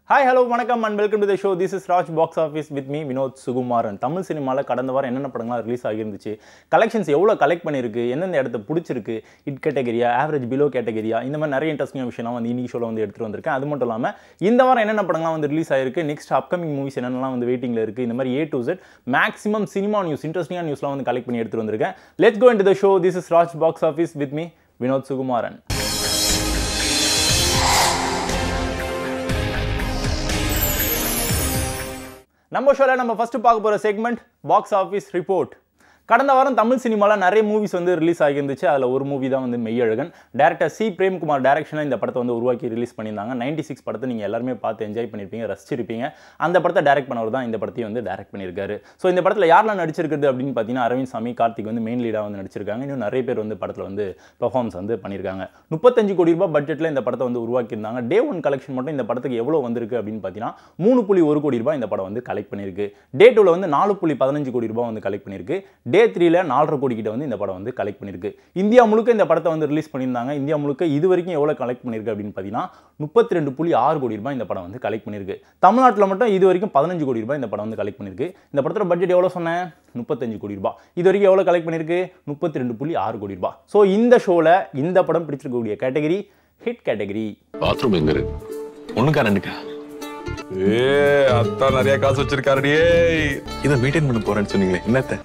Hi hello வணக்கம் and welcome to the show this is Raj box office with me Vinod Sukumaran Tamil சினிமாவில் கடந்த வாரம் என்னென்ன படங்கள்லாம் ரிலீஸ் ஆகியிருந்துச்சு கலெக்ஷன்ஸ் எவ்வளோ கலெக்ட் பண்ணியிருக்கு எந்தெந்த இடத்த பிடிச்சிருக்கு இட் கேட்டகரியா ஆவரேஜ் பிலோ கேட்டகரியா இந்த மாதிரி நிறைய இன்ட்ரெஸ்டிங் விஷயம்லாம் வந்து இன்னைக்கு ஷோவில் வந்து எடுத்துகிட்டு வந்திருக்கேன் அது மட்டும் இல்லாமல் இந்த வாரம் என்னென்ன படங்கள்லாம் வந்து ரிலீஸ் ஆயிருக்கு நெக்ஸ்ட் அப்கமிங் மூவிஸ் என்னென்னலாம் வந்து வெயிட்டிங்கில் இருக்குது இந்த மாதிரி A to Z maximum cinema news இன்ட்ரெஸ்டிங்கான நியூஸ்லாம் வந்து கலெக்ட் பண்ணி எடுத்துகிட்டு வந்திருக்கேன் let's go into the show this is Raj box office with me Vinod Sukumaran நம்ம ஷோவில் நம்ம ஃபர்ஸ்ட் பார்க்க போகிற செக்மெண்ட் பாக்ஸ் ஆஃபீஸ் ரிப்போர்ட் கடந்த வாரம் தமிழ் சினிமாவில் நிறைய மூவிஸ் வந்து ரிலீஸ் ஆகியிருந்துச்சு அதில் ஒரு மூவி தான் வந்து மெய்யழகன் டேரக்டர் சி பிரேம்குமார் டேரக்ஷனில் இந்த படத்தை வந்து உருவாக்கி ரிலீஸ் பண்ணியிருந்தாங்க நைன்டி சிக்ஸ் படத்தை நீங்கள் எல்லாருமே பார்த்து என்ஜாய் பண்ணியிருப்பீங்க ரசிச்சிருப்பீங்க அந்த படத்தை டேரக்ட் பண்ணவர் தான் இந்த படத்தையும் வந்து டேரக்ட் பண்ணியிருக்காரு ஸோ இந்த படத்தில் யாரெல்லாம் நடிச்சிருக்குது அப்படின்னு பார்த்தீங்கன்னா அரவிந்த் சாமி கார்த்திக் வந்து மெயின் லீடாக வந்து நடிச்சிருக்காங்க இன்னும் நிறைய பேர் வந்து படத்தில் வந்து பெர்ஃபார்மன்ஸ் வந்து பண்ணியிருக்காங்க முப்பத்தஞ்சு கோடி ரூபாய் பட்ஜெட்டில் இந்த படத்தை வந்து உருவாக்கியிருந்தாங்க டே ஒன் கலெக்ஷன் மட்டும் இந்த படத்துக்கு எவ்வளோ வந்திருக்கு அப்படின்னு பார்த்தீங்கன்னா மூணு புள்ளி ஒரு கோடி ரூபாய் இந்த படம் வந்து கலெக்ட் பண்ணியிருக்கு டே டூவில் வந்து நாலு புள்ளி பதினஞ்சு கோடி ரூபாய் வந்து கலெக்ட் பண்ணியிருக்கு டே த்ரீல நாலரை கோடி கிட்ட வந்து இந்த படம் வந்து கலெக்ட் பண்ணியிருக்கு இந்தியா முழுக்க இந்த படத்தை வந்து ரிலீஸ் பண்ணியிருந்தாங்க இந்தியா முழுக்க இது வரைக்கும் எவ்வளோ கலெக்ட் பண்ணியிருக்கு அப்படின்னு பார்த்தீங்கன்னா முப்பத்தி ரெண்டு புள்ளி ஆறு கோடி ரூபாய் இந்த படம் வந்து கலெக்ட் பண்ணியிருக்கு தமிழ்நாட்டில் மட்டும் இது வரைக்கும் பதினஞ்சு கோடி ரூபாய் இந்த படம் வந்து கலெக்ட் பண்ணியிருக்கு இந்த படத்தோட பட்ஜெட் எவ்வளோ சொன்னேன் முப்பத்தஞ்சு கோடி ரூபாய் இது வரைக்கும் எவ்வளோ கலெக்ட் பண்ணியிருக்கு முப்பத்தி ரெண்டு புள்ளி ஆறு கோடி ரூபாய் ஸோ இந்த ஷோவில் இந்த படம் பிடிச்சிருக்கக்கூடிய கேட்டகரி ஹிட் கேட்டகரி பாத்ரூம் எங்க இருக்கு ஒண்ணுக்கா ரெண்டுக்கா ஏ அத்தா நிறைய காசு வச்சிருக்காருடியே இதை மெயின்டைன் பண்ண போறேன்னு சொன்னீங்களே என்னத்த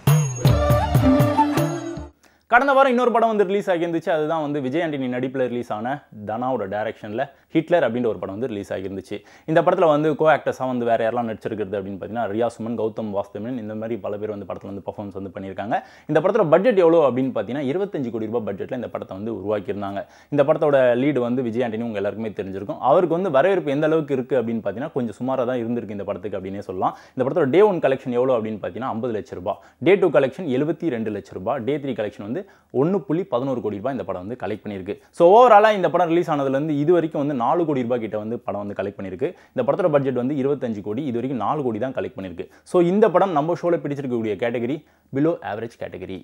கடந்த வாரம் இன்னொரு படம் வந்து ரிலீஸ் ஆகியிருந்துச்சு அதுதான் வந்து விஜய் ஆண்டனி நடிப்பில் ரிலீஸ் ஆன தனாவோட டைரக்ஷனில் ஹிட்லர் அப்படின்ற ஒரு படம் வந்து ரிலீஸ் ஆகியிருந்துச்சு இந்த படத்தில் வந்து கோ ஆக்டர்ஸாக வந்து வேறு யாரெல்லாம் நடிச்சிருக்கிறது அப்படின்னு பார்த்தீங்கன்னா ரியா சுமன் கௌதம் வாஸ்தவன் இந்த மாதிரி பல பேர் வந்து படத்தில் வந்து பர்ஃபார்மன்ஸ் வந்து பண்ணியிருக்காங்க இந்த படத்தோட பட்ஜெட் எவ்வளோ அப்படின்னு பார்த்தீங்கன்னா இருபத்தஞ்சு கோடி ரூபாய் பட்ஜெட்டில் இந்த படத்தை வந்து உருவாக்கியிருந்தாங்க இந்த படத்தோட லீடு வந்து விஜய் ஆண்டனி உங்கள் எல்லாருக்குமே தெரிஞ்சிருக்கும் அவருக்கு வந்து வரவேற்பு எந்த அளவுக்கு இருக்குது அப்படின்னு பார்த்தீங்கன்னா கொஞ்சம் சுமாராக தான் இருந்திருக்கு இந்த படத்துக்கு அப்படின்னே சொல்லலாம் இந்த படத்தோட டே ஒன் கலெக்ஷன் எவ்வளோ அப்படின்னு பார்த்தீங்கன்னா ஐம்பது லட்ச ரூபாய் டே டூ கலெக்ஷன் எழுபத்தி ரெண்டு லட்ச ரூபாய் டே த்ரீ கலெக்ஷன் வந்து ஒன்று புள்ளி பதினோரு கோடி ரூபாய் இந்த படம் வந்து கலெக்ட் பண்ணியிருக்கு ஸோ ஓவராலாக இந்த படம் ரிலீஸ் ஆனதுலேருந்து இது வரைக்கும் வந்து நாலு கோடி ரூபாய் கிட்ட வந்து படம் வந்து கலெக்ட் பண்ணியிருக்கு இந்த படத்தோட பட்ஜெட் வந்து இருபத்தஞ்சு கோடி இது வரைக்கும் நாலு கோடி தான் கலெக்ட் பண்ணியிருக்கு ஸோ இந்த படம் நம்ம ஷோவில் பிடிச்சிருக்கக்கூடிய category below average category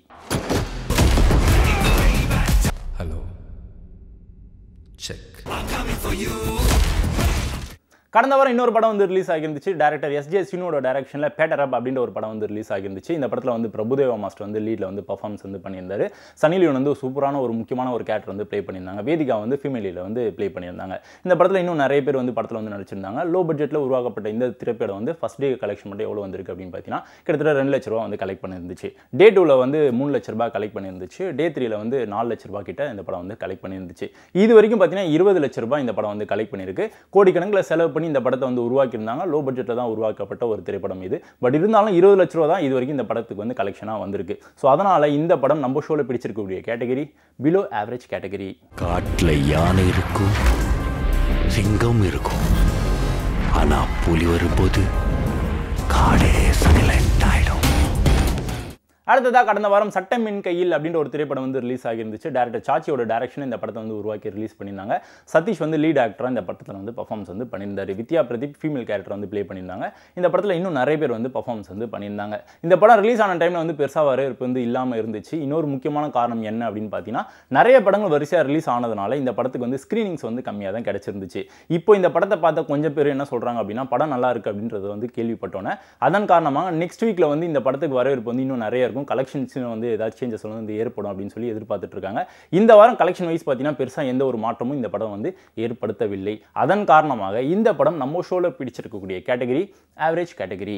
hello check கடந்த வாரம் இன்னொரு படம் வந்து ரிலீஸ் ஆகியிருந்துச்சு டேரக்டர் எஸ் ஜே சினோட டேரக்ஷனில் பேட்டரப் அப்படின்ற ஒரு படம் வந்து ரிலீஸ் ஆகியிருந்துச்சு இந்த படத்தில் வந்து பிரபுதேவா மாஸ்டர் வந்து லீடில் வந்து பர்ஃபார்மன்ஸ் வந்து பண்ணியிருந்தாரு சனி லியோன் வந்து சூப்பரான ஒரு முக்கியமான ஒரு கேரக்டர் வந்து ப்ளே பண்ணியிருந்தாங்க வேதிகா வந்து ஃபீமேல் லீடில் வந்து ப்ளே பண்ணியிருந்தாங்க இந்த படத்தில் இன்னும் நிறைய பேர் வந்து படத்தில் வந்து நடிச்சிருந்தாங்க லோ பட்ஜெட்டில் உருவாக்கப்பட்ட இந்த திரைப்படம் வந்து ஃபஸ்ட் டே கலெக்ஷன் மட்டும் எவ்வளோ வந்திருக்கு அப்படின்னு பார்த்தீங்கன்னா கிட்டத்தட்ட ரெண்டு லட்ச ரூபா வந்து கலெக்ட் பண்ணியிருந்துச்சு டே டூவில் வந்து மூணு லட்ச ரூபாய் கலெக்ட் பண்ணியிருந்துச்சு டே த்ரீல வந்து நாலு லட்ச ரூபாய் கிட்ட இந்த படம் வந்து கலெக்ட் பண்ணியிருந்துச்சு இது வரைக்கும் பார்த்தீங்கன்னா இருபது லட்ச ரூபாய் இந்த படம் வந்து கலெக்ட் பண்ணியிருக்கு கோடிக்கணக்கில் செலவு பண்ணி இந்த படத்தை வந்து உருவாக்கியிருந்தாங்க லோ பட்ஜெட்டில் தான் உருவாக்கப்பட்ட ஒரு திரைப்படம் இது பட் இருந்தாலும் இருபது லட்ச ரூபா தான் இது வரைக்கும் இந்த படத்துக்கு வந்து கலெக்ஷனாக வந்திருக்கு ஸோ அதனால் இந்த படம் நம்ம ஷோவில் பிடிச்சிருக்கக்கூடிய கேட்டகரி பிலோ ஆவரேஜ் கேட்டகரி காட்டுல யானை இருக்கும் சிங்கம் இருக்கும் ஆனா புலி வரும்போது காடே சைலண்ட் ஆயிடும் அடுத்ததாக கடந்த வாரம் சட்டம் மின் கையில் அப்படின்ற ஒரு திரைப்படம் வந்து ரிலீஸ் ஆகியிருந்துச்சு டேரக்டர் சாச்சியோட டேரக்ஷன் இந்த படத்தை வந்து உருவாக்கி ரிலீஸ் பண்ணியிருந்தாங்க சதீஷ் வந்து லீட் ஆக்டராக இந்த படத்தில் வந்து பர்ஃபார்மன்ஸ் வந்து பண்ணியிருந்தாரு வித்யா பிரதீப் ஃபீமேல் கேரக்டர் வந்து ப்ளே பண்ணியிருந்தாங்க இந்த படத்தில் இன்னும் நிறைய பேர் வந்து பர்ஃபார்மன்ஸ் வந்து பண்ணியிருந்தாங்க இந்த படம் ரிலீஸ் ஆன டைமில் வந்து பெருசாக வரவேற்பு வந்து இல்லாமல் இருந்துச்சு இன்னொரு முக்கியமான காரணம் என்ன அப்படின்னு பார்த்தீங்கன்னா நிறைய படங்கள் வரிசையாக ரிலீஸ் ஆனதுனால இந்த படத்துக்கு வந்து ஸ்க்ரீனிங்ஸ் வந்து கம்மியாக தான் கிடச்சிருந்துச்சு இப்போ இந்த படத்தை பார்த்த கொஞ்சம் பேர் என்ன சொல்கிறாங்க அப்படின்னா படம் நல்லா இருக்குது அப்படின்றது வந்து கேள்விப்பட்டோன்னே அதன் காரணமாக நெக்ஸ்ட் வீக்கில் வந்து இந்த படத்துக்கு வரவேற்பு வந்து இன்னும் நிறைய இருக்கும் கலெக்ஷன்ஸ் வந்து ஏதாச்சும் சேஞ்சஸ் வந்து ஏற்படும் அப்படின்னு சொல்லி எதிர்பார்த்துட்டு இருக்காங்க இந்த வாரம் கலெக்ஷன் வைஸ் பார்த்தீங்கன்னா பெருசாக எந்த ஒரு மாற்றமும் இந்த படம் வந்து ஏற்படுத்தவில்லை அதன் காரணமாக இந்த படம் நம்ம ஷோவில் பிடிச்சிருக்கக்கூடிய கேட்டகரி ஆவரேஜ் கேட்டகரி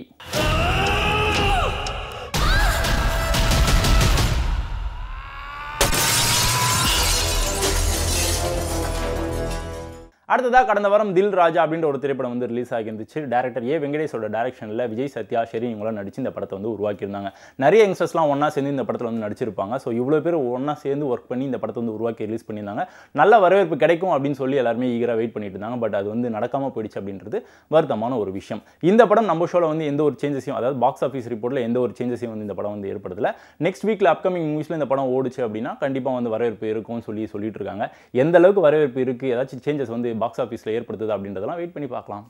அடுத்ததாக கடந்த வாரம் தில் ராஜா அப்படின்ற ஒரு திரைப்படம் வந்து ரிலீஸ் ஆகியிருந்துச்சு டேரக்டர் ஏ வெங்கடேஷோட டேரக்ஷனில் விஜய் சத்யா ஷெரி இவங்களாம் நடிச்சு இந்த படத்தை வந்து உருவாக்கியிருந்தாங்க நிறைய யங்ஸ்டர்ஸ்லாம் ஒன்றா சேர்ந்து இந்த படத்தில் வந்து நடிச்சிருப்பாங்க ஸோ இவ்வளோ பேர் ஒன்றா சேர்ந்து ஒர்க் பண்ணி இந்த படத்தை வந்து உருவாக்கி ரிலீஸ் பண்ணியிருந்தாங்க நல்ல வரவேற்பு கிடைக்கும் அப்படின்னு சொல்லி எல்லாருமே ஈகராக வெயிட் பண்ணிட்டு இருந்தாங்க பட் அது வந்து நடக்காமல் போயிடுச்சு அப்படின்றது வருத்தமான ஒரு விஷயம் இந்த படம் நம்ம ஷோவில் வந்து எந்த ஒரு சேஞ்சஸையும் அதாவது பாக்ஸ் ஆஃபீஸ் ரிப்போர்ட்டில் எந்த ஒரு சேஞ்சஸையும் வந்து இந்த படம் வந்து ஏற்படுத்தல நெக்ஸ்ட் வீக்கில் அப்கமிங் மூவிஸில் இந்த படம் ஓடுச்சு அப்படின்னா கண்டிப்பாக வந்து வரவேற்பு இருக்கும்னு சொல்லி சொல்லிட்டு இருக்காங்க எந்த அளவுக்கு வரவேற்பு இருக்குது ஏதாச்சும் சேஞ்சஸ் வந்து பாக்ஸ் ஆஃபீஸில் ஏற்படுத்துது அப்படின்றதெல்லாம் வெயிட் பண்ணி பார்க்கலாம்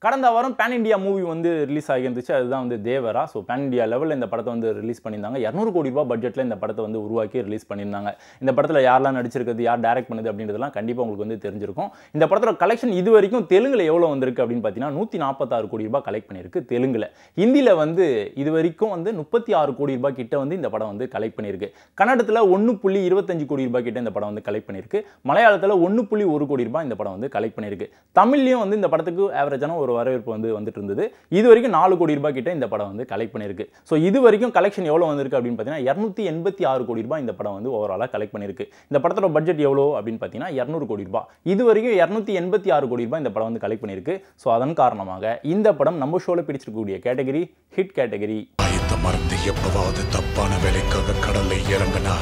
கடந்த வாரம் பேன் இந்தியா மூவி வந்து ரிலீஸ் ஆகியிருந்துச்சு அதுதான் வந்து தேவரா ஸோ பேன் இந்தியா லெவலில் இந்த படத்தை வந்து ரிலீஸ் பண்ணியிருந்தாங்க இரநூறு கோடி ரூபாய் பட்ஜெட்டில் இந்த படத்தை வந்து உருவாக்கி ரிலீஸ் பண்ணியிருந்தாங்க இந்த படத்தில் யாரெல்லாம் நடிச்சிருக்குது யார் டைரக்ட் பண்ணுது அப்படின்றதெல்லாம் கண்டிப்பாக உங்களுக்கு வந்து தெரிஞ்சிருக்கும் இந்த படத்தோட கலெக்ஷன் இது வரைக்கும் தெலுங்குல எவ்வளோ வந்திருக்கு அப்படின்னு பார்த்தீங்கன்னா நூற்றி நாற்பத்தாறு கோடி ரூபாய் கலெக்ட் பண்ணியிருக்கு தெலுங்குல ஹிந்தியில் வந்து இது வரைக்கும் வந்து முப்பத்தி ஆறு கோடி ரூபாய் கிட்ட வந்து இந்த படம் வந்து கலெக்ட் பண்ணியிருக்கு கன்னடத்தில் ஒன்று புள்ளி இருபத்தஞ்சு கோடி ரூபாய் கிட்ட இந்த படம் வந்து கலெக்ட் பண்ணியிருக்கு மலையாளத்தில் ஒன்று புள்ளி ஒரு கோடி ரூபாய் இந்த படம் வந்து கலெக்ட் பண்ணியிருக்கு தமிழ்லையும் வந்து இந்த படத்துக்கு ஆவரேஜான ஒரு வரவேற்பு வந்து வந்துட்டு இருந்தது இது வரைக்கும் நாலு கோடி ரூபாய் கிட்ட இந்த படம் வந்து கலெக்ட் பண்ணியிருக்கு ஸோ இது வரைக்கும் கலெக்ஷன் எவ்வளோ வந்திருக்கு அப்படின்னு பார்த்தீங்கன்னா இரநூத்தி எண்பத்தி ஆறு கோடி ரூபாய் இந்த படம் வந்து ஓவராலாக கலெக்ட் பண்ணியிருக்கு இந்த படத்தோட பட்ஜெட் எவ்வளோ அப்படின்னு பார்த்தீங்கன்னா இரநூறு கோடி ரூபாய் இது வரைக்கும் இரநூத்தி எண்பத்தி ஆறு கோடி ரூபாய் இந்த படம் வந்து கலெக்ட் பண்ணியிருக்கு ஸோ அதன் காரணமாக இந்த படம் நம்ம ஷோவில் பிடிச்சிருக்கக்கூடிய கேட்டகரி ஹிட் கேட்டகரி பயத்தை மறந்து எப்பவாவது தப்பான வேலைக்காக கடல்ல இறங்குனா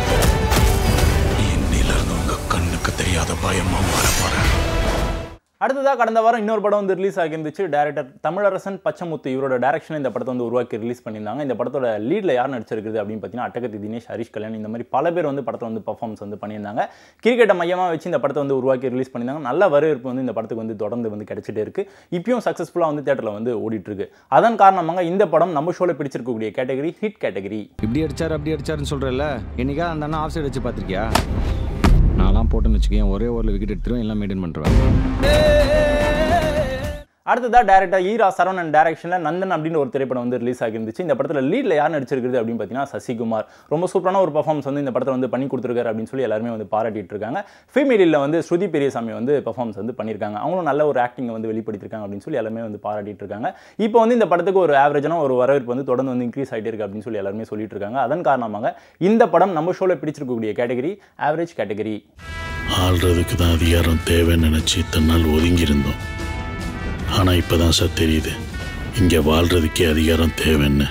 இன்னிலிருந்து உங்க கண்ணுக்கு தெரியாத பயமா மாற போறேன் அடுத்ததாக கடந்த வாரம் இன்னொரு படம் வந்து ரிலீஸ் ஆகியிருந்துச்சு டேரக்டர் தமிழரசன் பச்சமுத்து இவரோட டேரக்ஷன் இந்த படத்தை வந்து உருவாக்கி ரிலீஸ் பண்ணியிருந்தாங்க இந்த படத்தோட லீடில் யார் நடிச்சிருக்குது அப்படின்னு பார்த்தீங்கன்னா அட்டகத்தி தினேஷ் ஹரிஷ் கல்யாண் இந்த மாதிரி பல பேர் வந்து படத்தை வந்து பர்ஃபார்மன்ஸ் வந்து பண்ணியிருந்தாங்க கிரிக்கெட்டை மையமாக வச்சு இந்த படத்தை வந்து உருவாக்கி ரிலீஸ் பண்ணியிருந்தாங்க நல்ல வரவேற்பு வந்து இந்த படத்துக்கு வந்து தொடர்ந்து வந்து கிடைச்சிட்டே இருக்கு இப்பயும் சக்ஸஸ்ஃபுல்லாக வந்து தேட்டரில் வந்து ஓடிட்டு இருக்கு அதன் காரணமாக இந்த படம் நம்ம ஷோவில் பிடிச்சிருக்கக்கூடிய கேட்டகரி ஹிட் கேட்டகரி இப்படி அடிச்சார் அப்படி அடிச்சாருன்னு சொல்கிறல்ல என்னைக்கா அந்த அண்ணா ஆஃப் சைடு வச்சு பார்த்துருக்கியா நான்லாம் போட்டேன்னு வச்சுக்கேன் ஒரே ஓவரில் விக்கெட் எடுத்துருவேன் எல்லாம் மெயின்டைன் பண்ணுறேன் அடுத்ததாக டேரக்டர் ஈரா சரவணன் டேரக்ஷனில் நந்தன் அப்படின்னு ஒரு திரைப்படம் வந்து ரிலீஸ் ஆகிருந்துச்சு இந்த படத்தில் லீடில் யார் நடிச்சிருக்குது அப்படின்னு பார்த்தீங்கன்னா சசிகுமார் ரொம்ப சூப்பரான ஒரு பர்ஃபார்மன்ஸ் வந்து இந்த படத்தில் வந்து பண்ணி கொடுத்துருக்காரு அப்படின்னு சொல்லி எல்லாருமே வந்து பாராட்டிட்டு இருக்காங்க ஃபீமேலில் வந்து ஸ்ருதி பெரியசாமி வந்து பர்ஃபார்மன்ஸ் வந்து பண்ணியிருக்காங்க அவங்களும் நல்ல ஒரு ஆக்டிங்கை வந்து வெளிப்படுத்திருக்காங்க அப்படின்னு சொல்லி எல்லாருமே வந்து பாராட்டிட்டு இருக்காங்க இப்போ வந்து இந்த படத்துக்கு ஒரு ஆவரேஜான ஒரு வரவேற்பு வந்து தொடர்ந்து வந்து இன்க்ரீஸ் ஆகிட்டே இருக்கு அப்படின்னு சொல்லி எல்லாருமே சொல்லிட்டு இருக்காங்க அதன் காரணமாக இந்த படம் நம்ம ஷோவில் பிடிச்சிருக்கக்கூடிய கேட்டகரி ஆவரேஜ் கேட்டகரி ஆள்றதுக்கு தான் அதிகாரம் தேவைன்னு நினச்சி இத்தனை நாள் ஒதுங்கி இருந்தோம் ஆனால் இப்போ தான் சார் தெரியுது இங்கே வாழ்றதுக்கே அதிகாரம் தேவைன்னு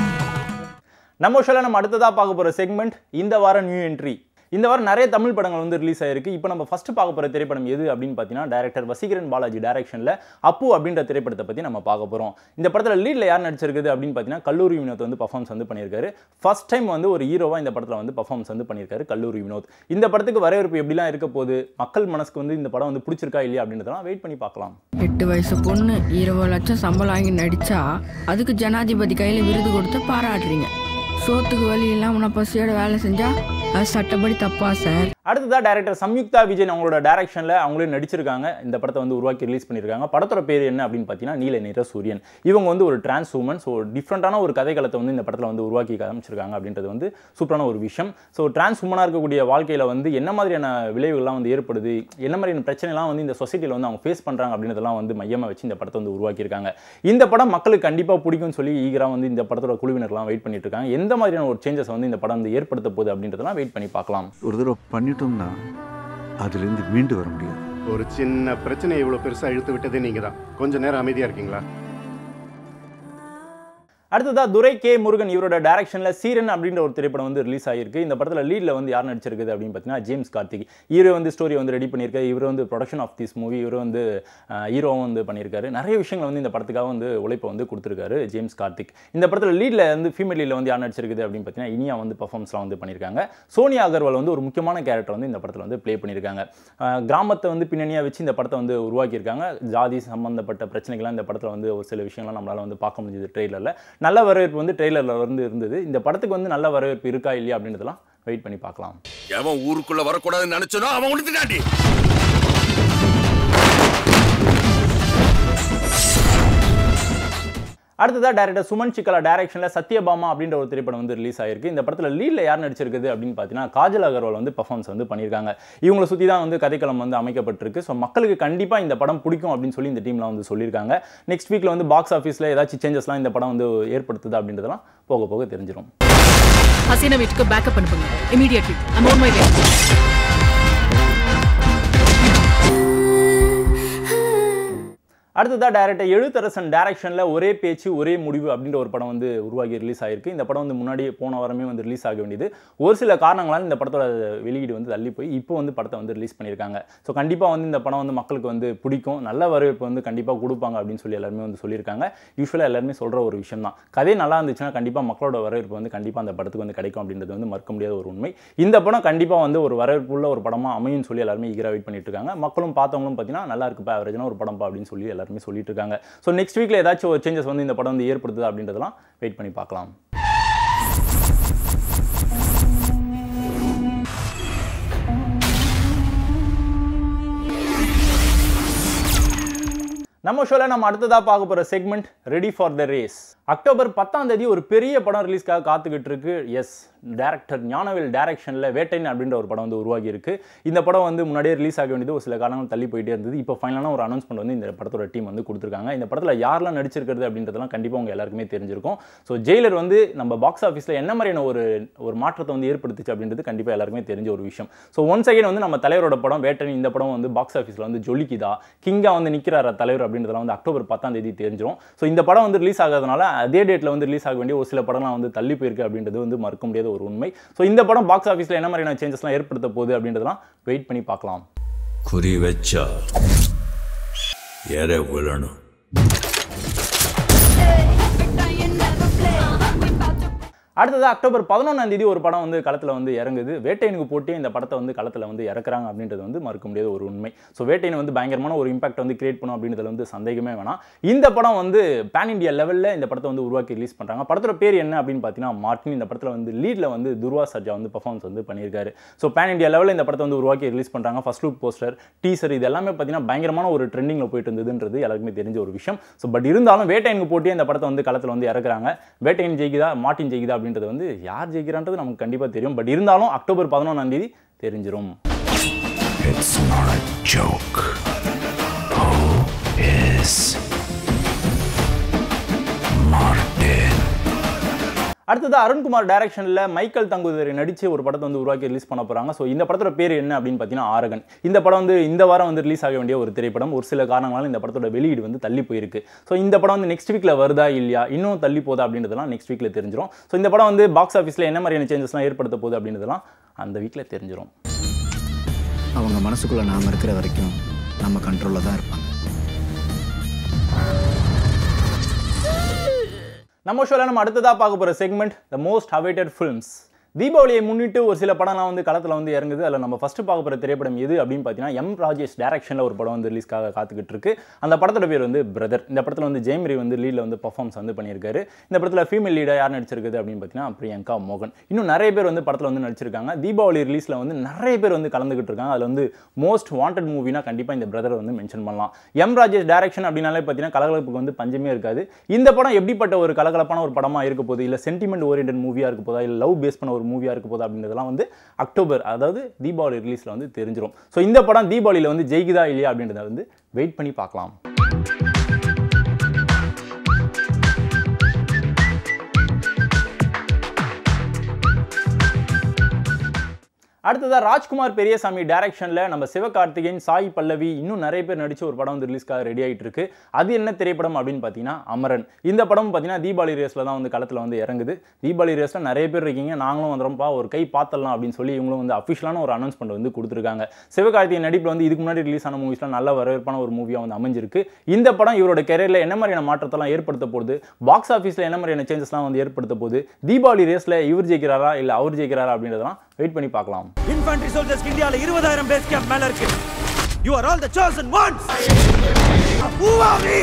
நம்ம ஷோவில் நம்ம அடுத்ததாக பார்க்க போகிற செக்மெண்ட் இந்த வாரம் நியூ என்ட்ரி இந்த வாரம் நிறைய தமிழ் படங்கள் வந்து ரிலீஸ் ஆயிருக்கு இப்போ நம்ம ஃபர்ஸ்ட் பார்க்க போகிற திரைப்படம் எது அப்படின்னு பார்த்தீங்கன்னா டேரக்டர் வசீகரன் பாலாஜி டைரக்ஷனில் அப்பு அப்படின்ற திரைப்படத்தை பற்றி நம்ம பார்க்க போகிறோம் இந்த படத்தில் லீடில் யார் நடிச்சிருக்குது அப்படின்னு பார்த்தீங்கன்னா கல்லூரி வினோத் வந்து பர்ஃபார்மன்ஸ் வந்து பண்ணியிருக்காரு ஃபர்ஸ்ட் டைம் வந்து ஒரு ஹீரோவாக இந்த படத்தில் வந்து பர்ஃபார்மன்ஸ் வந்து பண்ணியிருக்காரு கல்லூரி வினோத் இந்த படத்துக்கு வரவேற்பு எப்படிலாம் இருக்க போகுது மக்கள் மனசுக்கு வந்து இந்த படம் வந்து பிடிச்சிருக்கா இல்லையா அப்படின்றதெல்லாம் வெயிட் பண்ணி பார்க்கலாம் எட்டு வயசு பொண்ணு இருபது லட்சம் சம்பளம் வாங்கி நடிச்சா அதுக்கு ஜனாதிபதி கையில் விருது கொடுத்து பாராட்டுறீங்க சோத்துக்கு வழி இல்லாம பசியோட வேலை செஞ்சா அது சட்டப்படி தப்பா சார் அடுத்ததாக டேரக்டர் சம்யுக்தா விஜயன் அவங்களோட டைரக்ஷனில் அவங்களே நடிச்சிருக்காங்க இந்த படத்தை வந்து உருவாக்கி ரிலீஸ் பண்ணியிருக்காங்க படத்தோட பேர் என்ன அப்படின்னு பார்த்தீங்கன்னா நீல நிற சூரியன் இவங்க வந்து ஒரு டிரான்ஸ் உமன் ஸோ டிஃப்ரெண்ட்டான ஒரு கதைக்களத்தை வந்து இந்த படத்தில் வந்து உருவாக்கி காமிச்சிருக்காங்க அப்படின்றது வந்து சூப்பரான ஒரு விஷயம் ஸோ டிரான்ஸ் உமனாக இருக்கக்கூடிய வாழ்க்கையில் வந்து என்ன மாதிரியான விளைவுகள்லாம் வந்து ஏற்படுது என்ன மாதிரியான பிரச்சனைலாம் வந்து இந்த சொசைட்டியில் வந்து அவங்க ஃபேஸ் பண்ணுறாங்க அப்படின்றதெல்லாம் வந்து மையமாக வச்சு இந்த படத்தை வந்து உருவாக்கியிருக்காங்க இந்த படம் மக்களுக்கு கண்டிப்பாக பிடிக்கும்னு சொல்லி ஈகராக வந்து இந்த படத்தோட குழுவினர்லாம் வெயிட் பண்ணிட்டு இருக்காங்க எந்த மாதிரியான ஒரு சேஞ்சஸ் வந்து இந்த படம் வந்து ஏற்படுத்த போகுது அப்படின்றதெல்லாம் வெயிட் பண்ணி பார்க்கலாம் ஒரு தடவை பண்ணிட்டோம்னா அதுலேருந்து மீண்டு வர முடியாது ஒரு சின்ன பிரச்சனை இவ்வளோ பெருசாக இழுத்து விட்டதே நீங்கள் தான் கொஞ்ச நேரம் அமைதியாக இருக்கீங்களா அடுத்ததாக துரை கே முருகன் இவரோட டைரக்ஷனில் சீரன் அப்படின்ற ஒரு திரைப்படம் வந்து ரிலீஸ் ஆகிருக்கு இந்த படத்தில் லீடில் வந்து யார் நடிச்சிருக்குது அப்படின்னு பார்த்தீங்கன்னா ஜேம்ஸ் கார்த்திக் ஹீரோ வந்து ஸ்டோரி வந்து ரெடி பண்ணியிருக்காரு இவர் வந்து ப்ரொடக்ஷன் ஆஃப் திஸ் மூவி இவர் வந்து ஹீரோவும் வந்து பண்ணியிருக்காரு நிறைய விஷயங்கள் வந்து இந்த படத்துக்காக வந்து உழைப்பை வந்து கொடுத்துருக்காரு ஜேம்ஸ் கார்த்திக் இந்த படத்தில் லீடில் வந்து ஃபீமேல் லீடில் வந்து யார் நடிச்சிருக்குது அப்படின்னு பார்த்தீங்கன்னா இனியா வந்து பர்ஃபார்மன்ஸ்லாம் வந்து பண்ணியிருக்காங்க சோனியா அகர்வால் வந்து ஒரு முக்கியமான கேரக்டர் வந்து இந்த படத்தில் வந்து ப்ளே பண்ணியிருக்காங்க அஹ் கிராமத்தை வந்து பின்னணியாக வச்சு இந்த படத்தை வந்து உருவாக்கியிருக்காங்க ஜாதி சம்பந்தப்பட்ட பிரச்சனைகள்லாம் இந்த படத்தில் வந்து ஒரு சில விஷயங்கள்லாம் நம்மளால் வந்து பார்க்க முடிஞ்சது ட்ரெய்லரில் நல்ல வரவேற்பு வந்து ட்ரெய்லரில் வந்து இருந்தது இந்த படத்துக்கு வந்து நல்ல வரவேற்பு இருக்கா இல்லையா அப்படின்றதெல்லாம் வெயிட் பண்ணி பார்க்கலாம் எவன் ஊருக்குள்ள வரக்கூடாதுன்னு நினைச்சனோ அவன் உளுத்துட்டாண்டி அடுத்ததாக டேரக்டர் சுமன் சிக்கலா டைரக்ஷனில் சத்யபாமா அப்படின்ற ஒரு திரைப்படம் வந்து ரிலீஸ் ஆயிருக்கு இந்த படத்தில் லீடில் யார் நடிச்சிருக்குது அப்படின்னு பார்த்தீங்கன்னா காஜல் அகர்வால் வந்து பர்ஃபார்மன்ஸ் வந்து பண்ணியிருக்காங்க இவங்களை சுற்றி தான் வந்து கதைக்களம் வந்து அமைக்கப்பட்டிருக்கு ஸோ மக்களுக்கு கண்டிப்பாக இந்த படம் பிடிக்கும் அப்படின்னு சொல்லி இந்த டீம்லாம் வந்து சொல்லியிருக்காங்க நெக்ஸ்ட் வீக்கில் வந்து பாக்ஸ் ஆஃபீஸில் ஏதாச்சும் சேஞ்சஸ்லாம் இந்த படம் வந்து ஏற்படுத்துது அப்படின்றதெல்லாம் போக போக தெரிஞ்சிடும் ஹசீனா வீட்டுக்கு பேக்கப் அனுப்புங்க immediately I'm on my way அடுத்ததாக டேரக்டர் எழுத்தரசன் டைரக்ஷனில் ஒரே பேச்சு ஒரே முடிவு அப்படின்ற ஒரு படம் வந்து உருவாகி ரிலீஸ் ஆயிருக்கு இந்த படம் வந்து முன்னாடி போன வாரமே வந்து ரிலீஸ் ஆக வேண்டியது ஒரு சில காரணங்களால் இந்த படத்தோட வெளியீடு வந்து தள்ளி போய் இப்போ வந்து படத்தை வந்து ரிலீஸ் பண்ணியிருக்காங்க ஸோ கண்டிப்பாக வந்து இந்த படம் வந்து மக்களுக்கு வந்து பிடிக்கும் நல்ல வரவேற்பு வந்து கண்டிப்பாக கொடுப்பாங்க அப்படின்னு சொல்லி எல்லாருமே வந்து சொல்லியிருக்காங்க யூஸ்வலாக எல்லாருமே சொல்கிற ஒரு விஷயம் தான் கதை நல்லா இருந்துச்சுன்னா கண்டிப்பாக மக்களோட வரவேற்பு வந்து கண்டிப்பாக அந்த படத்துக்கு வந்து கிடைக்கும் அப்படின்றது வந்து மறுக்க முடியாத ஒரு உண்மை இந்த படம் கண்டிப்பாக வந்து ஒரு வரவேற்புள்ள ஒரு படமாக அமையும்னு சொல்லி எல்லாருமே ஈகராக வெயிட் பண்ணிட்டு இருக்காங்க மக்களும் பார்த்தவங்களும் பார்த்தீங்கன்னா நல்லா இருக்குப்பா அவரேஜான ஒரு படம்ப்பா அப்படின்னு சொல்லி எல்லாருமே எல்லாருமே சொல்லிட்டு இருக்காங்க ஸோ நெக்ஸ்ட் வீக்கில் ஏதாச்சும் ஒரு சேஞ்சஸ் வந்து இந்த படம் வந்து ஏற்படுத்துது அப்படின்றதெல்லாம் வெயிட் பண்ணி பார்க்கலாம் நம்ம ஷோல நம்ம அடுத்ததா பார்க்க போற segment ready for the race October பத்தாம் தேதி ஒரு பெரிய படம் ரிலீஸ்க்காக காத்துக்கிட்டு இருக்கு எஸ் டேரக்டர் ஞானவேல் டைரக்ஷனில் வேட்டைன் அப்படின்ற ஒரு படம் வந்து உருவாகி இருக்கு இந்த படம் வந்து முன்னாடியே ரிலீஸ் ஆக வேண்டியது ஒரு சில காரணங்கள் தள்ளி போயிட்டே இருந்தது இப்போ ஃபைனலான ஒரு அனௌன்ஸ்மெண்ட் வந்து இந்த படத்தோட டீம் வந்து கொடுத்துருக்காங்க இந்த படத்தில் யாரெல்லாம் நடிச்சிருக்கிறது அப்படின்றதெல்லாம் கண்டிப்பாக உங்க எல்லாருக்குமே தெரிஞ்சிருக்கும் ஸோ ஜெயிலர் வந்து நம்ம பாக்ஸ் ஆஃபீஸில் என்ன மாதிரியான ஒரு ஒரு மாற்றத்தை வந்து ஏற்படுத்துச்சு அப்படின்றது கண்டிப்பாக எல்லாருக்குமே தெரிஞ்ச ஒரு விஷயம் ஸோ ஒன் செகண்ட் வந்து நம்ம தலைவரோட படம் வேட்டன் இந்த படம் வந்து பாக்ஸ் ஆஃபீஸில் வந்து ஜொலிக்குதா கிங்கா வந்து நிற்கிறாரா தலைவர் அப்படின்றதெல்லாம் வந்து அக்டோபர் பத்தாம் தேதி தெரிஞ்சிடும் ஸோ இந்த படம் வந்து ரிலீஸ் ஆகாதனால அதே டேட்டில் வந்து ரிலீஸ் ஆக வேண்டிய ஒரு சில படம்லாம் வந்து தள்ளி போயிருக்கு அப்படின்றது வந்து மறுக்க முடியாத ஒரு உண்மை ஸோ இந்த படம் பாக்ஸ் ஆஃபீஸில் என்ன மாதிரியான சேஞ்சஸ்லாம் ஏற்படுத்த போகுது அப்படின்றதெல்லாம் வெயிட் பண்ணி பார்க்கலாம் குறி வச்சா எற விழணும் அடுத்தது அக்டோபர் பதினொன்றாம் தேதி ஒரு படம் வந்து களத்தில் வந்து இறங்குது வேட்டையனுக்கு போட்டு இந்த படத்தை வந்து களத்தில் வந்து இறக்குறாங்க அப்படின்றது வந்து மறுக்க முடியாத ஒரு உண்மை ஸோ வேட்டையன் வந்து பயங்கரமான ஒரு இம்பாக்ட் வந்து கிரியேட் பண்ணும் அப்படின்றதுல வந்து சந்தேகமே வேணாம் இந்த படம் வந்து பேன் இண்டியா லெவலில் இந்த படத்தை வந்து உருவாக்கி ரிலீஸ் பண்ணுறாங்க படத்தோட பேர் என்ன அப்படின்னு பார்த்தீங்கன்னா மார்டின் இந்த படத்தில் வந்து லீடில் வந்து துர்வா சர்ஜா வந்து பர்ஃபார்மன்ஸ் வந்து பண்ணியிருக்காரு ஸோ பேன் இண்டியா லெவலில் இந்த படத்தை வந்து உருவாக்கி ரிலீஸ் பண்ணுறாங்க ஃபர்ஸ்ட் லுக் போஸ்டர் டீசர் இது எல்லாமே பார்த்தீங்கன்னா பயங்கரமான ஒரு ட்ரெண்டிங்கில் போயிட்டு இருந்ததுன்றது எல்லாருக்குமே தெரிஞ்ச ஒரு விஷயம் ஸோ பட் இருந்தாலும் வேட்டையனுக்கு போட்டு இந்த படத்தை வந்து களத்தில் வந்து இறக்குறாங்க வேட்டையன் ஜெயிக்குதா மார்ட்டின் ஜெயிக்குதா அப்படின்றது வந்து யார் ஜெயிக்கிறான்றது நமக்கு கண்டிப்பாக தெரியும் பட் இருந்தாலும் அக்டோபர் பதினொன்றாம் தேதி தெரிஞ்சிரும் It's not a joke. Who is Martin? அடுத்தது அருண்குமார் டைரக்ஷனில் மைக்கேல் தங்குதரை நடித்து ஒரு படத்தை வந்து உருவாக்கி ரிலீஸ் பண்ண போகிறாங்க ஸோ இந்த படத்தோட பேர் என்ன அப்படின்னு பார்த்தீங்கன்னா ஆரகன் இந்த படம் வந்து இந்த வாரம் வந்து ரிலீஸ் ஆக வேண்டிய ஒரு திரைப்படம் ஒரு சில காரணங்களால் இந்த படத்தோட வெளியீடு வந்து தள்ளி போயிருக்கு ஸோ இந்த படம் வந்து நெக்ஸ்ட் வீக்கில் வருதா இல்லையா இன்னும் தள்ளி போதா அப்படின்றதெல்லாம் நெக்ஸ்ட் வீக்கில் தெரிஞ்சிடும் ஸோ இந்த படம் வந்து பாக்ஸ் ஆஃபீஸில் என்ன மாதிரியான சேஞ்சஸ்லாம் ஏற்படுத்த போகுது அப்படின்றதெல்லாம் அந்த வீக்கில் தெரிஞ்சிடும் அவங்க மனசுக்குள்ள நாம இருக்கிற வரைக்கும் நம்ம கண்ட்ரோலில் தான் இருப்பாங்க நம்ம ஷோவில் நம்ம அடுத்ததாக பார்க்க போகிற segment the most awaited films தீபாவளியை முன்னிட்டு ஒரு சில படம்லாம் வந்து களத்தில் வந்து இறங்குது அதில் நம்ம ஃபஸ்ட்டு பார்க்க போகிற திரைப்படம் எது அப்படின்னு பார்த்தீங்கன்னா எம் ராஜேஷ் டேரக்ஷனில் ஒரு படம் வந்து ரிலீஸ்க்காக காத்துக்கிட்டு இருக்கு அந்த படத்தோட பேர் வந்து பிரதர் இந்த படத்தில் வந்து ஜெயமரி வந்து லீடில் வந்து பர்ஃபார்மன்ஸ் வந்து பண்ணியிருக்காரு இந்த படத்தில் ஃபீமேல் லீடாக யார் நடிச்சிருக்குது அப்படின்னு பார்த்தீங்கன்னா பிரியங்கா மோகன் இன்னும் நிறைய பேர் வந்து படத்தில் வந்து நடிச்சிருக்காங்க தீபாவளி ரிலீஸில் வந்து நிறைய பேர் வந்து கலந்துக்கிட்டு இருக்காங்க அதில் வந்து மோஸ்ட் வாண்டட் மூவினா கண்டிப்பாக இந்த பிரதரை வந்து மென்ஷன் பண்ணலாம் எம் ராஜேஷ் டேரக்ஷன் அப்படின்னாலே பார்த்தீங்கன்னா கலகலப்புக்கு வந்து பஞ்சமே இருக்காது இந்த படம் எப்படிப்பட்ட ஒரு கலகலப்பான ஒரு படமாக இருக்க போகுது இல்லை சென்டிமெண்ட் ஓரியன்ட் மூவியாக இருக்க போதா இல்லை லவ் பேஸ் பண்ண ஒரு மூவியாக இருக்க போதா அப்படின்றதெல்லாம் வந்து அக்டோபர் அதாவது தீபாவளி ரிலீஸில் வந்து தெரிஞ்சிடும் ஸோ இந்த படம் தீபாவளியில் வந்து ஜெயிக்குதா இல்லையா அப்படின்றத வந்து வெயிட் பண்ணி பார்க்கலாம் அடுத்ததா ராஜ்குமார் பெரியசாமி டைரக்ஷனில் நம்ம சிவகார்த்திகேயன் சாய் பல்லவி இன்னும் நிறைய பேர் நடிச்ச ஒரு படம் வந்து ரிலீஸ்க்காக ரெடி ஆகிட்டு இருக்கு அது என்ன திரைப்படம் அப்படின்னு பார்த்தீங்கன்னா அமரன் இந்த படம் பார்த்தீங்கன்னா தீபாவளி ரேஸில் தான் வந்து களத்தில் வந்து இறங்குது தீபாவளி ரேஸில் நிறைய பேர் இருக்கீங்க நாங்களும் வந்துடும்ப்பா ஒரு கை பார்த்தலாம் அப்படின்னு சொல்லி இவங்களும் வந்து அஃபிஷியலான ஒரு அனௌன்ஸ்மெண்ட் வந்து கொடுத்துருக்காங்க சிவகார்த்திகேயன் நடிப்பில் வந்து இதுக்கு முன்னாடி ரிலீஸ் ஆன மூவிஸ்லாம் நல்ல வரவேற்பான ஒரு மூவியாக வந்து அமைஞ்சிருக்கு இந்த படம் இவரோட கெரியரில் என்ன மாதிரியான மாற்றத்தெல்லாம் ஏற்படுத்த போகுது பாக்ஸ் ஆஃபீஸில் என்ன மாதிரியான சேஞ்சஸ்லாம் வந்து ஏற்படுத்த போகுது தீபாவளி ரேஸில் இவர் ஜெயிக்கிறாரா இல்லை அவர் ஜெயிக்கிறாரா அப்படின்றதெல்லாம் வெயிட் பண்ணி பார்க்கலாம் இன்ஃபேண்ட்ரி சோல்ஜர்ஸ் இந்தியால இருபதாயிரம் பேஸ் கேம்ப் மேல இருக்கு you are all the chosen ones Who are we?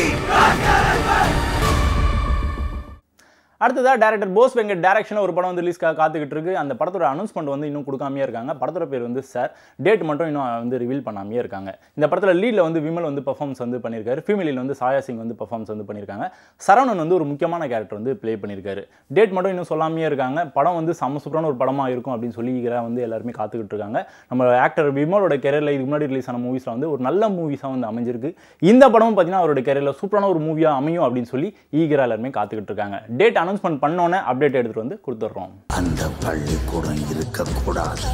அடுத்ததாக டேரக்டர் போஸ் வெங்கட் டேரக்ஷனில் ஒரு படம் வந்து ரிலீஸ்க்காக காத்துக்கிட்டு இருக்கு அந்த படத்தோட அனௌன்ஸ்மெண்ட் வந்து இன்னும் கொடுக்காமையே இருக்காங்க படத்தோட பேர் வந்து சார் டேட் மட்டும் இன்னும் வந்து ரிவீல் பண்ணாமையே இருக்காங்க இந்த படத்தில் லீடில் வந்து விமல் வந்து பர்ஃபார்மன்ஸ் வந்து பண்ணியிருக்காரு ஃபீமேலில் வந்து சாயா சிங் வந்து பர்ஃபார்மன்ஸ் வந்து பண்ணியிருக்காங்க சரவணன் வந்து ஒரு முக்கியமான கேரக்டர் வந்து ப்ளே பண்ணியிருக்காரு டேட் மட்டும் இன்னும் சொல்லாமையே இருக்காங்க படம் வந்து செம்ம சூப்பரான ஒரு படமாக இருக்கும் அப்படின்னு சொல்லி வந்து எல்லாருமே காத்துக்கிட்டு இருக்காங்க நம்ம ஆக்டர் விமலோட கெரியரில் இதுக்கு முன்னாடி ரிலீஸ் ஆன மூவிஸில் வந்து ஒரு நல்ல மூவிஸாக வந்து அமைஞ்சிருக்கு இந்த படமும் பார்த்தீங்கன்னா அவரோட கெரியரில் சூப்பரான ஒரு மூவியாக அமையும் அப்படின்னு சொல்லி ஈகரா எல்லாருமே காத்துக்கிட்டு இருக்காங்க டேட் அனௌன்ஸ்மெண்ட் பண்ணோன்னே அப்டேட் எடுத்துகிட்டு வந்து கொடுத்துட்றோம் அந்த பள்ளிக்கூடம் இருக்கக்கூடாது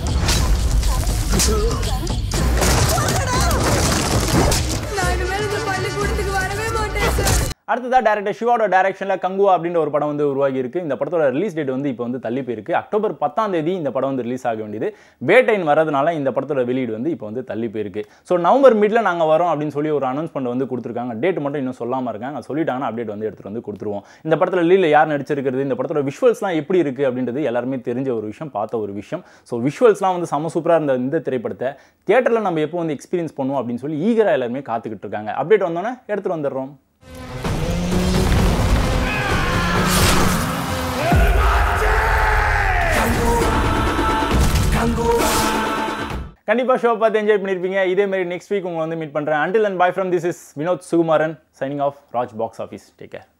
நான் இனிமேல் இந்த பள்ளிக்கூடத்துக்கு வரவே மாட்டேன் சார் அடுத்ததாக டேரக்டர் சிவாவோட டேரக்ஷனில் கங்குவா அப்படின்ற ஒரு படம் வந்து உருவாகி இருக்கு இந்த படத்தோட ரிலீஸ் டேட் வந்து இப்போ வந்து தள்ளி போயிருக்கு அக்டோபர் பத்தாம் தேதி இந்த படம் வந்து ரிலீஸ் ஆக வேண்டியது வேட்டைன் வரதுனால இந்த படத்தோட வெளியீடு வந்து இப்போ வந்து தள்ளி போயிருக்கு ஸோ நவம்பர் மிட்ல நாங்கள் வரோம் அப்படின்னு சொல்லி ஒரு அனௌன்ஸ்மெண்ட் வந்து கொடுத்துருக்காங்க டேட் மட்டும் இன்னும் சொல்லாமல் இருக்காங்க சொல்லிட்டாங்கன்னா அப்டேட் வந்து எடுத்துகிட்டு வந்து கொடுத்துருவோம் இந்த படத்தில் லீல யார் நடிச்சிருக்கிறது இந்த படத்தோட விஷுவல்ஸ்லாம் எப்படி இருக்குது அப்படின்றது எல்லாருமே தெரிஞ்ச ஒரு விஷயம் பார்த்த ஒரு விஷயம் ஸோ விஷுவல்ஸ்லாம் வந்து செம சூப்பராக இருந்த இந்த திரைப்படத்தை தியேட்டரில் நம்ம எப்போ வந்து எக்ஸ்பீரியன்ஸ் பண்ணுவோம் அப்படின்னு சொல்லி ஈகராக எல்லாருமே காத்துக்கிட்டு இருக்காங்க அப்டேட் வந்தோன்னே எடுத்துகிட்டு வந்துடுறோம் கண்டிப்பாக ஷோ பார்த்து என்ஜாய் பண்ணியிருப்பீங்க இதே மாதிரி நெக்ஸ்ட் வீக் உங்களை வந்து மீட் பண்ணுறேன் until and bye from this is Vinod Sukumaran signing off Raj box office take care